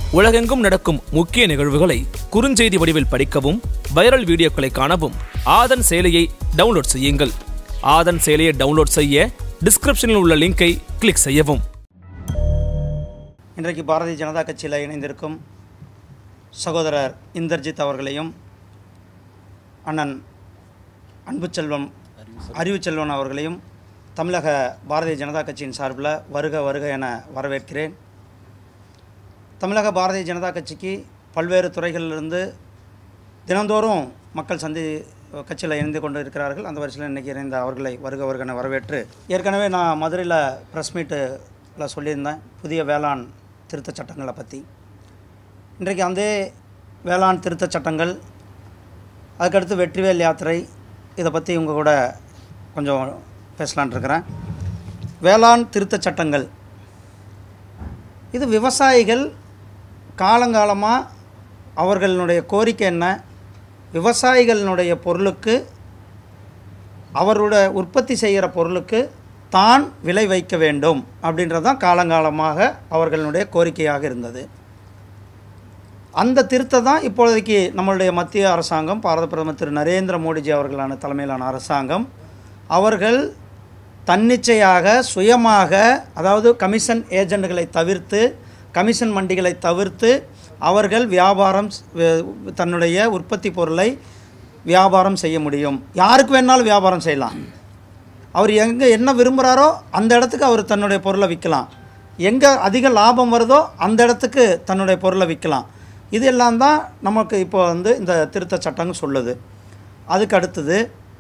உலகெங்கும் நடக்கும் முக்கிய நிகழ்வுகளை குறுஞ்செய்தி வடிவில் படிக்கவும் வைரல் வீடியோக்களை காணவும் ஆதன் செயலியை டவுன்லோட் செய்யுங்கள் ஆதன் செயலியை டவுன்லோட் செய்ய டிஸ்கிரிப்ஷனில் உள்ள லிங்கை கிளிக் செய்யவும் இன்றைக்கு பாரதிய ஜனதா கட்சியில் இணைந்திருக்கும் சகோதரர் இந்தர்ஜித் அவர்களையும் அண்ணன் அன்புச்செல்வம் அறிவுச்செல்வன் அவர்களையும் தமிழக பாரதிய ஜனதா கட்சியின் சார்பில் வருக வருக என வரவேற்கிறேன் தமிழக பாரதிய ஜனதா கட்சிக்கு பல்வேறு துறைகளிலிருந்து தினந்தோறும் மக்கள் சந்தி கட்சியில் இணைந்து கொண்டு இருக்கிறார்கள் அந்த வரிசையில் இன்றைக்கி இணைந்த அவர்களை வருக வருக என வரவேற்று ஏற்கனவே நான் மதுரையில் ப்ரெஸ் மீட்டில் சொல்லியிருந்தேன் புதிய வேளாண் திருத்தச் சட்டங்களை பற்றி இன்றைக்கு அந்த வேளாண் திருத்தச் சட்டங்கள் அதுக்கடுத்து வெற்றிவேல் யாத்திரை இதை பற்றி உங்கள் கூட கொஞ்சம் பேசலான் இருக்கிறேன் வேளாண் திருத்தச் சட்டங்கள் இது விவசாயிகள் காலங்காலமாக அவர்களுடைய கோரிக்கை என்ன விவசாயிகளினுடைய பொருளுக்கு அவரோட உற்பத்தி செய்கிற பொருளுக்கு தான் விலை வைக்க வேண்டும் அப்படின்றது தான் காலங்காலமாக அவர்களுடைய கோரிக்கையாக இருந்தது அந்த திருத்தம் தான் இப்பொழுதைக்கு நம்மளுடைய மத்திய அரசாங்கம் பாரத பிரதமர் திரு நரேந்திர மோடிஜி அவர்களான தலைமையிலான அரசாங்கம் அவர்கள் தன்னிச்சையாக சுயமாக அதாவது கமிஷன் ஏஜெண்டுகளை தவிர்த்து கமிஷன் மண்டிகளை தவிர்த்து அவர்கள் வியாபாரம் ஸ்- வே- தன்னுடைய உற்பத்தி பொருளை வியாபாரம் செய்ய முடியும் யாருக்கு வேணாலும் வியாபாரம் செய்யலாம் அவர் எங்கே என்ன விரும்புகிறாரோ அந்த இடத்துக்கு அவர் தன்னுடைய பொருளை விற்கலாம் எங்கே அதிக லாபம் வருதோ அந்த இடத்துக்கு தன்னுடைய பொருளை விற்கலாம் இது எல்லாம் தான் நமக்கு இப்போ வந்து இந்த திருத்த சட்டங்கள் சொல்லுது அதுக்கு அடுத்தது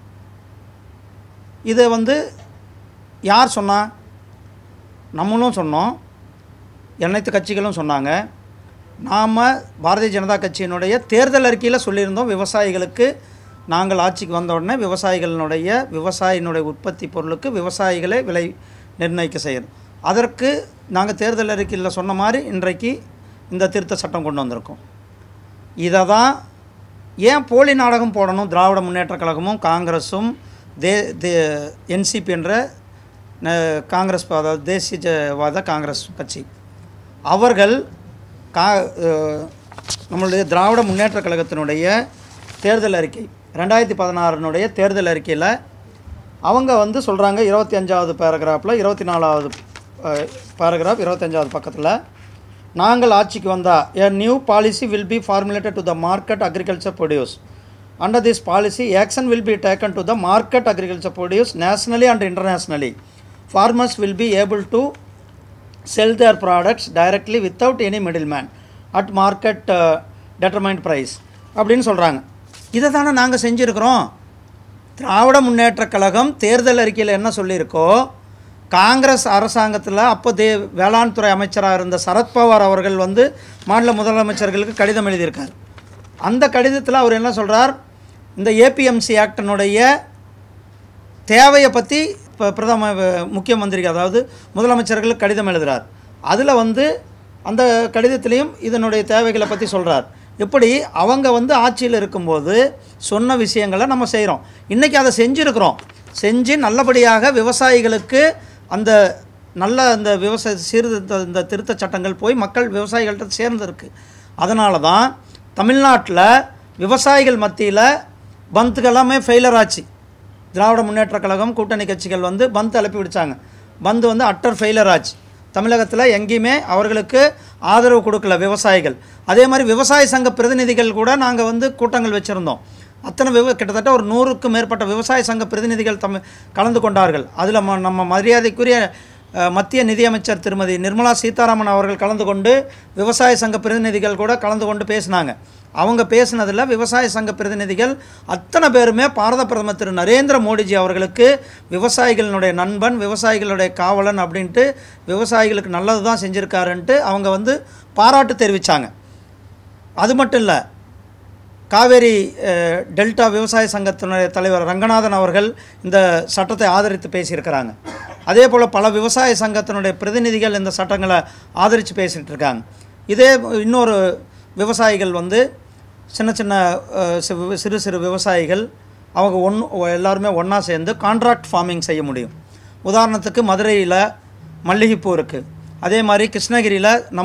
இதை வந்து யார் சொன்னா நம்மளும் சொன்னோம் அனைத்து கட்சிகளும் சொன்னாங்க நாம் பாரதிய ஜனதா கட்சியினுடைய தேர்தல் அறிக்கையில் சொல்லியிருந்தோம் விவசாயிகளுக்கு நாங்கள் ஆட்சிக்கு வந்த உடனே விவசாயிகளினுடைய விவசாயினுடைய உற்பத்தி பொருளுக்கு விவசாயிகளே விலை நிர்ணயிக்க செய்யணும் அதற்கு நாங்கள் தேர்தல் அறிக்கையில் சொன்ன மாதிரி இன்றைக்கு இந்த திருத்த சட்டம் கொண்டு வந்திருக்கோம் இதை தான் ஏன் போலி நாடகம் போடணும் திராவிட முன்னேற்றக் கழகமும் காங்கிரஸும் தே தே என்சிபி என்ற ந- காங்கிரஸ் அதாவது தேசியவாத காங்கிரஸ் கட்சி அவர்கள் கா அஹ், நம்மளுடைய திராவிட முன்னேற்றக் கழகத்தினுடைய தேர்தல் அறிக்கை ரெண்டாயிரத்தி பதினாறுனுடைய தேர்தல் அறிக்கையில் அவங்க வந்து சொல்கிறாங்க இருபத்தி அஞ்சாவது பேராகிராஃபில் இருபத்தி நாலாவது பேராகிராஃப் இருபத்தஞ்சாவது பக்கத்தில் நாங்கள் ஆட்சிக்கு வந்தால் a new policy will be formulated to the market agriculture produce under this policy action will be taken to the market agriculture produce nationally and internationally farmers will be able to sell their products directly without any middleman at market uh, determined price அப்படின்னு சொல்கிறாங்க இதை தானே நாங்கள் செஞ்சுருக்கிறோம் திராவிட முன்னேற்றக் கழகம் தேர்தல் அறிக்கையில் என்ன சொல்லியிருக்கோ காங்கிரஸ் அரசாங்கத்தில் அப்போ தே வேளாண் துறை அமைச்சராக இருந்த சரத்பவார் அவர்கள் வந்து மாநில முதலமைச்சர்களுக்கு கடிதம் எழுதியிருக்கார் அந்த கடிதத்தில் அவர் என்ன சொல்கிறார் இந்த ஏபிஎம்சி ஆக்டினுடைய தேவையை பற்றி இப்போ பிரதம முக்கிய மந்திரிக்கு அதாவது முதலமைச்சர்களுக்கு கடிதம் எழுதுகிறார் அதில் வந்து அந்த கடிதத்திலையும் இதனுடைய தேவைகளை பற்றி சொல்கிறார் இப்படி அவங்க வந்து ஆட்சியில் இருக்கும்போது சொன்ன விஷயங்களை நம்ம செய்கிறோம் இன்றைக்கி அதை செஞ்சுருக்கிறோம் செஞ்சு நல்லபடியாக விவசாயிகளுக்கு அந்த நல்ல அந்த விவசாய சீர்திருத்த இந்த திருத்த சட்டங்கள் போய் மக்கள் விவசாயிகள்கிட்ட சேர்ந்துருக்கு அதனால தான் தமிழ்நாட்டில் விவசாயிகள் மத்தியில் பந்துக்கு எல்லாமே ஃபெயிலர் ஆச்சு திராவிட முன்னேற்றக் கழகம் கூட்டணி கட்சிகள் வந்து பந்த் அனுப்பி விடுச்சாங்க பந்து வந்து அட்டர் ஃபெயிலர் ஆச்சு தமிழகத்தில் எங்கேயுமே அவர்களுக்கு ஆதரவு கொடுக்கல விவசாயிகள் அதே மாதிரி விவசாய சங்க பிரதிநிதிகள் கூட நாங்கள் வந்து கூட்டங்கள் வச்சுருந்தோம் அத்தனை விவ கிட்டத்தட்ட ஒரு நூறுக்கும் மேற்பட்ட விவசாய சங்க பிரதிநிதிகள் தம் கலந்து கொண்டார்கள் அதில் நம்ம மரியாதைக்குரிய அஹ், மத்திய நிதியமைச்சர் திருமதி நிர்மலா சீதாராமன் அவர்கள் கலந்து கொண்டு விவசாய சங்க பிரதிநிதிகள் கூட கலந்து கொண்டு பேசினாங்க அவங்க பேசினதில் விவசாய சங்க பிரதிநிதிகள் அத்தனை பேருமே பாரத பிரதமர் திரு நரேந்திர மோடிஜி அவர்களுக்கு விவசாயிகளினுடைய நண்பன் விவசாயிகளுடைய காவலன் அப்படின்ட்டு விவசாயிகளுக்கு நல்லது தான் செஞ்சுருக்காருன்ட்டு அவங்க வந்து பாராட்டு தெரிவித்தாங்க அது மட்டும் இல்லை காவேரி அஹ், டெல்டா விவசாய சங்கத்தினுடைய தலைவர் ரங்கநாதன் அவர்கள் இந்த சட்டத்தை ஆதரித்து பேசியிருக்கிறாங்க அதே போல் பல விவசாய சங்கத்தினுடைய பிரதிநிதிகள் இந்த சட்டங்களை ஆதரித்து பேசிகிட்டு இருக்காங்க இதே இன்னொரு விவசாயிகள் வந்து சின்ன சின்ன அஹ், சி- சிறு சிறு விவசாயிகள் அவங்க ஒன்று எல்லாருமே ஒன்றா சேர்ந்து கான்ட்ராக்ட் ஃபார்மிங் செய்ய முடியும் உதாரணத்துக்கு மதுரையில் மல்லிகைப்பூ இருக்குது அதே மாதிரி கிருஷ்ணகிரியில் நம்ம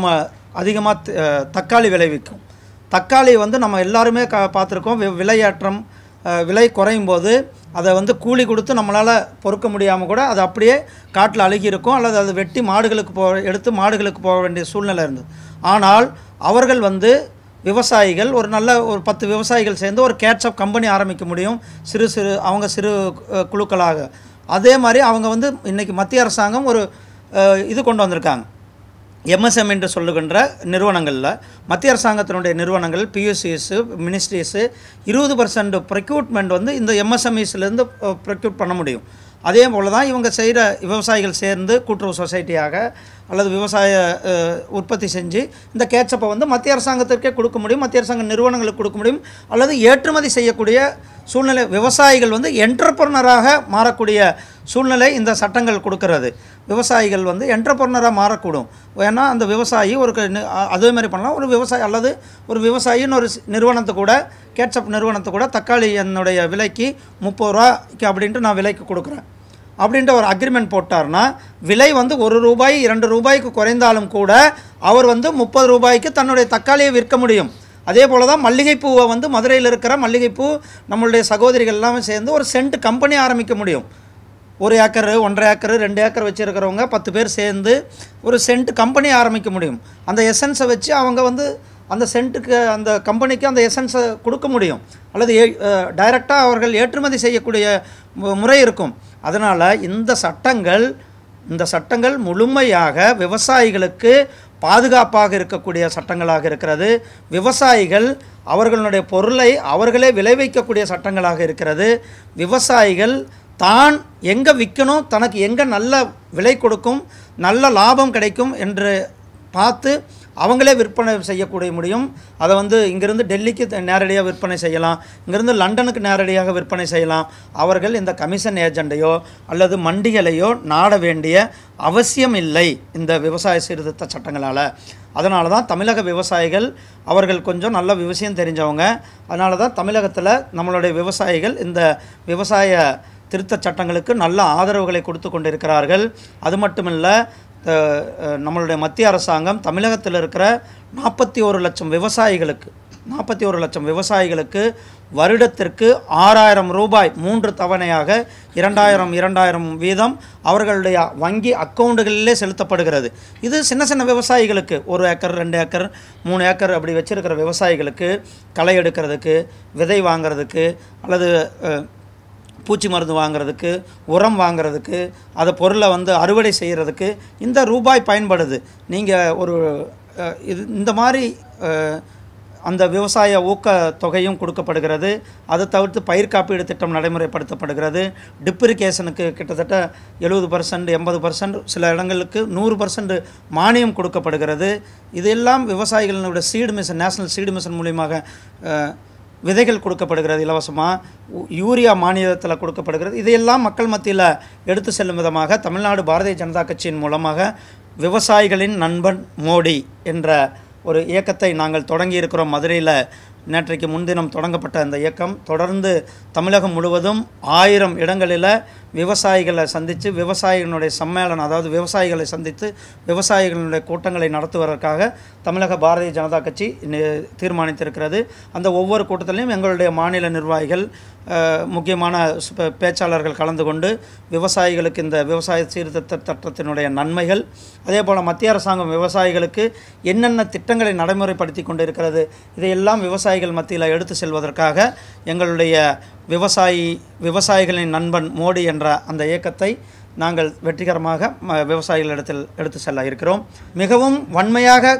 அதிகமாக தக்காளி விளைவிக்கும் தக்காளி வந்து நம்ம எல்லாருமே க பார்த்துருக்கோம் வி- விலையேற்றம் அஹ், விலை குறையும் போது அதை வந்து கூலி கொடுத்து நம்மளால் பொறுக்க முடியாமல் கூட அது அப்படியே காட்டில் அழுகி இருக்கும் அல்லது அது வெட்டி மாடுகளுக்கு போ எடுத்து மாடுகளுக்கு போக வேண்டிய சூழ்நிலை இருந்தது ஆனால் அவர்கள் வந்து விவசாயிகள் ஒரு நல்ல ஒரு பத்து விவசாயிகள் சேர்ந்து ஒரு கேட்சப் கம்பெனி ஆரம்பிக்க முடியும் சிறு சிறு அவங்க சிறு அஹ், குழுக்களாக அதே மாதிரி அவங்க வந்து இன்றைக்கி மத்திய அரசாங்கம் ஒரு அஹ், இது கொண்டு வந்திருக்காங்க எம்எஸ்எம் என்று சொல்லுகின்ற நிறுவனங்களில் மத்திய அரசாங்கத்தினுடைய நிறுவனங்கள் பியூசிஎஸ் மினிஸ்ட்ரிஸு இருபது பர்சன்ட் ப்ரெக்யூட்மெண்ட் வந்து இந்த எம்எஸ்எம்இஸ்லேருந்து ப்ரெக்யூட் பண்ண முடியும் அதே போல் தான் இவங்க செய்கிற விவசாயிகள் சேர்ந்து கூட்டுறவு சொசைட்டியாக அல்லது விவசாய அஹ், உற்பத்தி செஞ்சு இந்த கேட்சப்பை வந்து மத்திய அரசாங்கத்திற்கே கொடுக்க முடியும் மத்திய அரசாங்க நிறுவனங்களுக்கு கொடுக்க முடியும் அல்லது ஏற்றுமதி செய்யக்கூடிய சூழ்நிலை விவசாயிகள் வந்து என்டர்பிரனராக மாறக்கூடிய சூழ்நிலை இந்த சட்டங்கள் கொடுக்கறது விவசாயிகள் வந்து என்டர்பிரனராக மாறக்கூடும் ஏன்னா அந்த விவசாயி ஒரு க- நி- அ- அதே மாதிரி பண்ணலாம் ஒரு விவசாயி அல்லது ஒரு விவசாயின்னு ஒரு சி- நிறுவனத்தை கூட கேட்சப் நிறுவனத்தை கூட தக்காளி என்னுடைய விலைக்கு முப்பது ரூபாய்க்கு அப்படின்ட்டு நான் விலைக்கு கொடுக்குறேன் அப்படின்ற ஒரு அக்ரிமெண்ட் போட்டார்னா விலை வந்து ஒரு ரூபாய் இரண்டு ரூபாய்க்கு குறைந்தாலும் கூட அவர் வந்து முப்பது ரூபாய்க்கு தன்னுடைய தக்காளியை விற்க முடியும் அதே போல் தான் மல்லிகைப்பூவை வந்து மதுரையில் இருக்கிற மல்லிகைப்பூ நம்மளுடைய சகோதரிகள் எல்லாமே சேர்ந்து ஒரு சென்ட் கம்பெனி ஆரம்பிக்க முடியும் ஒரு ஏக்கரு ஒன்றரை ஏக்கரு ரெண்டு ஏக்கர் வச்சுருக்கிறவங்க பத்து பேர் சேர்ந்து ஒரு சென்ட் கம்பெனி ஆரம்பிக்க முடியும் அந்த எசன்ஸை வச்சு அவங்க வந்து அந்த சென்ட்டுக்கு அந்த கம்பெனிக்கு அந்த எசன்ஸை கொடுக்க முடியும் அல்லது டைரெக்டாக அவர்கள் ஏற்றுமதி செய்யக்கூடிய மு- முறை இருக்கும் அதனால் இந்த சட்டங்கள் இந்த சட்டங்கள் முழுமையாக விவசாயிகளுக்கு பாதுகாப்பாக இருக்கக்கூடிய சட்டங்களாக இருக்கிறது விவசாயிகள் அவர்களுடைய பொருளை அவர்களே விளைவிக்கக்கூடிய சட்டங்களாக இருக்கிறது விவசாயிகள் தான் எங்கே விற்கணும் தனக்கு எங்கே நல்ல விலை கொடுக்கும் நல்ல லாபம் கிடைக்கும் என்று பார்த்து அவங்களே விற்பனை செய்யக்கூடிய முடியும் அதை வந்து இங்கேருந்து டெல்லிக்கு த- நேரடியாக விற்பனை செய்யலாம் இங்கேருந்து லண்டனுக்கு நேரடியாக விற்பனை செய்யலாம் அவர்கள் இந்த கமிஷன் ஏஜெண்டையோ அல்லது மண்டிகளையோ நாட வேண்டிய அவசியம் இல்லை இந்த விவசாய சீர்திருத்த சட்டங்களால் அதனால தான் தமிழக விவசாயிகள் அவர்கள் கொஞ்சம் நல்ல விஷயம் தெரிஞ்சவங்க அதனால தான் தமிழகத்தில் நம்மளுடைய விவசாயிகள் இந்த விவசாய திருத்தச் சட்டங்களுக்கு நல்ல ஆதரவுகளை கொடுத்து கொண்டிருக்கிறார்கள் அது மட்டுமில்ல அஹ், அஹ், நம்மளுடைய மத்திய அரசாங்கம் தமிழகத்தில் இருக்கிற நாற்பத்தி ஒரு லட்சம் விவசாயிகளுக்கு நாற்பத்தி ஒரு லட்சம் விவசாயிகளுக்கு வருடத்திற்கு ஆறாயிரம் ரூபாய் மூன்று தவணையாக இரண்டாயிரம் இரண்டாயிரம் வீதம் அவர்களுடைய வங்கி அக்கௌண்டுகளிலே செலுத்தப்படுகிறது இது சின்ன சின்ன விவசாயிகளுக்கு ஒரு ஏக்கர் ரெண்டு ஏக்கர் மூணு ஏக்கர் அப்படி வச்சிருக்கிற விவசாயிகளுக்கு களை எடுக்கிறதுக்கு விதை வாங்குறதுக்கு அல்லது அஹ், பூச்சி மருந்து வாங்குறதுக்கு உரம் வாங்குறதுக்கு அதை பொருளை வந்து அறுவடை செய்கிறதுக்கு இந்த ரூபாய் பயன்படுது நீங்கள் ஒரு அஹ், இது இந்த மாதிரி அஹ், அந்த விவசாய ஊக்கத் தொகையும் கொடுக்கப்படுகிறது அதை தவிர்த்து பயிர் காப்பீடு திட்டம் நடைமுறைப்படுத்தப்படுகிறது டிப்ரிகேஷனுக்கு கிட்டத்தட்ட எழுபது பர்சன்ட் எண்பது பர்சன்ட் சில இடங்களுக்கு நூறு பர்சன்ட் மானியம் கொடுக்கப்படுகிறது இதெல்லாம் விவசாயிகளினுடைய seed mission national seed mission மூலியமாக அஹ், விதைகள் கொடுக்கப்படுகிறது இலவசமாக யூரியா மானியத்தில் கொடுக்கப்படுகிறது இதையெல்லாம் மக்கள் மத்தியில் எடுத்து செல்லும் விதமாக தமிழ்நாடு பாரதிய ஜனதா கட்சியின் மூலமாக விவசாயிகளின் நண்பன் மோடி என்ற ஒரு இயக்கத்தை நாங்கள் தொடங்கி இருக்கிறோம் மதுரையில் நேற்றைக்கு முன்தினம் தொடங்கப்பட்ட அந்த இயக்கம் தொடர்ந்து தமிழகம் முழுவதும் ஆயிரம் இடங்களில் விவசாயிகளை சந்தித்து விவசாயிகளுடைய சம்மேளனம் அதாவது விவசாயிகளை சந்தித்து விவசாயிகளுடைய கூட்டங்களை நடத்துவதற்காக தமிழக பாரதிய ஜனதா கட்சி நி- தீர்மானித்திருக்கிறது அந்த ஒவ்வொரு கூட்டத்திலையும் எங்களுடைய மாநில நிர்வாகிகள் அஹ், முக்கியமான சு- பே- பேச்சாளர்கள் கலந்து கொண்டு விவசாயிகளுக்கு இந்த விவசாய சீர்திருத்த திட்டத்தினுடைய நன்மைகள் அதே போல் மத்திய அரசாங்கம் விவசாயிகளுக்கு என்னென்ன திட்டங்களை நடைமுறைப்படுத்தி கொண்டிருக்கிறது இதையெல்லாம் விவசாயிகள் மத்தியில் எடுத்து செல்வதற்காக எங்களுடைய விவசாயி விவசாயிகளின் நண்பன் மோடி என்ற அந்த இயக்கத்தை நாங்கள் வெற்றிகரமாக ம- விவசாயிகளிடத்தில் எடுத்து செல்ல இருக்கிறோம் மிகவும் வன்மையாக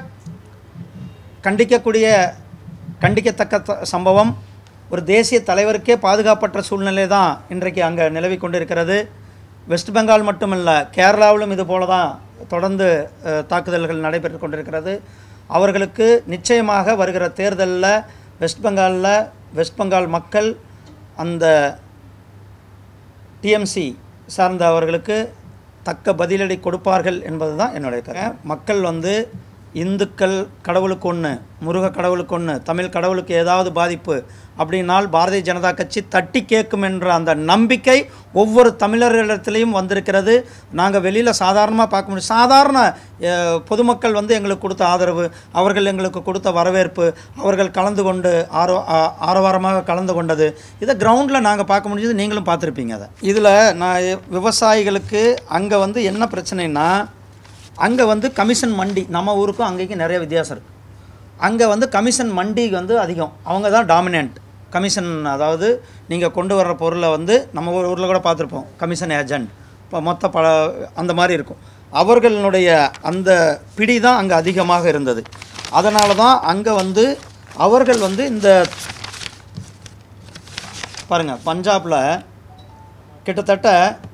கண்டிக்கக்கூடிய கண்டிக்கத்தக்க த- சம்பவம் ஒரு தேசிய தலைவருக்கே பாதுகாப்பற்ற சூழ்நிலை தான் இன்றைக்கு அங்கே நிலவி கொண்டிருக்கிறது வெஸ்ட் பெங்கால் மட்டுமல்ல கேரளாவிலும் இது போல தான் தொடர்ந்து அஹ், தாக்குதல்கள் நடைபெற்று கொண்டிருக்கிறது அவர்களுக்கு நிச்சயமாக வருகிற தேர்தலில் வெஸ்ட் பெங்காலில் வெஸ்ட் பெங்கால் மக்கள் அந்த டிஎம்சி சார்ந்த அவர்களுக்கு தக்க பதிலடி கொடுப்பார்கள் என்பது தான் என்னுடைய கருத்து மக்கள் வந்து இந்துக்கள் கடவுளுக்கு ஒன்று முருக கடவுளுக்கு ஒன்று தமிழ் கடவுளுக்கு ஏதாவது பாதிப்பு அப்படின்னால் பாரதிய ஜனதா கட்சி தட்டி கேட்கும் என்ற அந்த நம்பிக்கை ஒவ்வொரு தமிழர்களிடத்திலையும் வந்திருக்கிறது நாங்கள் வெளியில் சாதாரணமாக பார்க்க முடியும் சாதாரண அஹ், பொதுமக்கள் வந்து எங்களுக்கு கொடுத்த ஆதரவு அவர்கள் எங்களுக்கு கொடுத்த வரவேற்பு அவர்கள் கலந்து கொண்டு ஆரோ ஆ- ஆரவாரமாக கலந்து கொண்டது இதை கிரவுண்டில் நாங்கள் பார்க்க முடிஞ்சது நீங்களும் பார்த்துருப்பீங்க அதை இதில் நான் விவசாயிகளுக்கு அங்கே வந்து என்ன பிரச்சனைனா அங்கே வந்து கமிஷன் மண்டி நம்ம ஊருக்கும் அங்கேயும் நிறைய வித்தியாசம் இருக்குது அங்கே வந்து கமிஷன் மண்டி வந்து அதிகம் அவங்க தான் டாமினன்ட் கமிஷன் அதாவது நீங்கள் கொண்டு வர்ற பொருளை வந்து நம்ம ஊரில் கூட பார்த்துருப்போம் கமிஷன் ஏஜென்ட் இப்போ மொத்த பல அந்த மாதிரி இருக்கும் அவர்களுடைய அந்த பிடி தான் அங்கே அதிகமாக இருந்தது அதனால தான் அங்கே வந்து அவர்கள் வந்து இந்த பாருங்கள் பஞ்சாபில் கிட்டத்தட்ட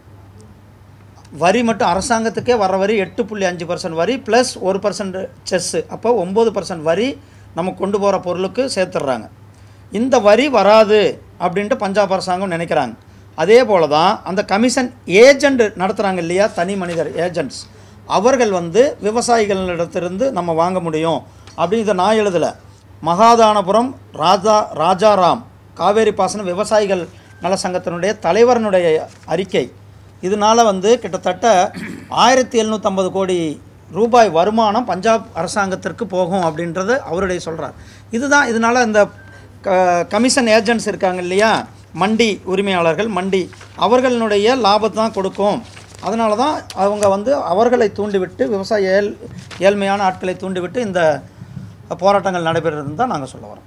வரி மட்டும் அரசாங்கத்துக்கே வர வரி எட்டு புள்ளி அஞ்சு பர்சன்ட் வரி ப்ளஸ் ஒரு பர்சன்ட் செஸ்ஸு அப்போ ஒம்பது பர்சன்ட் வரி நம்ம கொண்டு போகிற பொருளுக்கு சேர்த்துடுறாங்க இந்த வரி வராது அப்படின்ட்டு பஞ்சாப் அரசாங்கம் நினைக்கிறாங்க அதே போல தான் அந்த கமிஷன் ஏஜெண்ட் நடத்துகிறாங்க இல்லையா தனி மனிதர் ஏஜென்ட்ஸ் அவர்கள் வந்து விவசாயிகளிடத்திலிருந்து நம்ம வாங்க முடியும் அப்படின்னு இதை நான் எழுதலை மகாதானபுரம் ராஜா ராஜாராம் காவேரி பாசன விவசாயிகள் நல சங்கத்தினுடைய தலைவரனுடைய அறிக்கை இதனால வந்து கிட்டத்தட்ட ஆயிரத்தி எழுநூற்றம்பது கோடி ரூபாய் வருமானம் பஞ்சாப் அரசாங்கத்திற்கு போகும் அப்படின்றது அவருடைய சொல்கிறார் இதுதான் இதனால் இந்த க- கமிஷன் ஏஜென்ட்ஸ் இருக்காங்க இல்லையா மண்டி உரிமையாளர்கள் மண்டி அவர்களுடைய லாபத்தை தான் கொடுக்கும் அதனால தான் அவங்க வந்து அவர்களை தூண்டிவிட்டு விவசாய ஏழ் ஏழ்மையான ஆட்களை தூண்டிவிட்டு இந்த போராட்டங்கள் நடைபெறுதுன்னு தான் நாங்கள் சொல்ல வரோம்